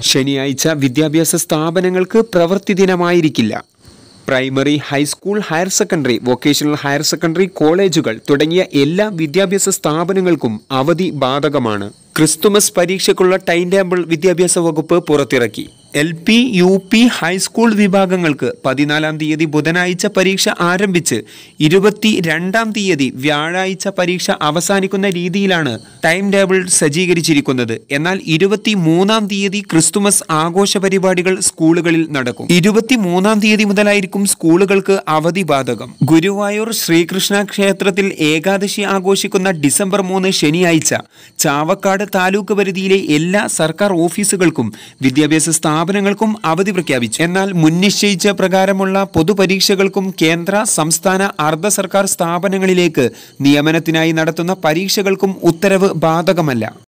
ശനിയാഴ്ച വിദ്യാഭ്യാസ സ്ഥാപനങ്ങൾക്ക് പ്രവൃത്തി ദിനമായിരിക്കില്ല primary high school higher secondary vocational higher secondary കോളേജുകൾ തുടങ്ങിയ എല്ലാ വിദ്യാഭ്യാസ സ്ഥാപനങ്ങൾക്കും അവധി ബാധകമാണ് ക്രിസ്തുമസ് പരീക്ഷയ്ക്കുള്ള ടൈം ടേബിൾ വിദ്യാഭ്യാസ വകുപ്പ് പുറത്തിറക്കി L P U P high school വിഭാഗങ്ങൾക്ക് പതിനാലാം തീയതി ബുധനാഴ്ച പരീക്ഷ ആരംഭിച്ച് ഇരുപത്തി രണ്ടാം തീയതി വ്യാഴാഴ്ച പരീക്ഷ അവസാനിക്കുന്ന രീതിയിലാണ് ടൈം ടേബിൾ സജ്ജീകരിച്ചിരിക്കുന്നത് എന്നാൽ ഇരുപത്തി മൂന്നാം തീയതി ക്രിസ്തുമസ് ആഘോഷ പരിപാടികൾ സ്കൂളുകളിൽ നടക്കും ഇരുപത്തി മൂന്നാം തീയതി മുതലായിരിക്കും സ്കൂളുകൾക്ക് അവധി ബാധകം ഗുരുവായൂർ ശ്രീകൃഷ്ണ ക്ഷേത്രത്തിൽ ഏകാദശി ആഘോഷിക്കുന്ന ഡിസംബർ മൂന്ന് ശനിയാഴ്ച ചാവക്കാട് താലൂക്ക് പരിധിയിലെ എല്ലാ സർക്കാർ ഓഫീസുകൾക്കും വിദ്യാഭ്യാസ സ്ഥാപനങ്ങൾക്കും അവധി പ്രഖ്യാപിച്ചു എന്നാൽ മുൻനിശ്ചയിച്ച പ്രകാരമുള്ള പൊതുപരീക്ഷകൾക്കും കേന്ദ്ര സംസ്ഥാന അർദ്ധ സർക്കാർ സ്ഥാപനങ്ങളിലേക്ക് നിയമനത്തിനായി നടത്തുന്ന പരീക്ഷകൾക്കും ഉത്തരവ് ബാധകമല്ല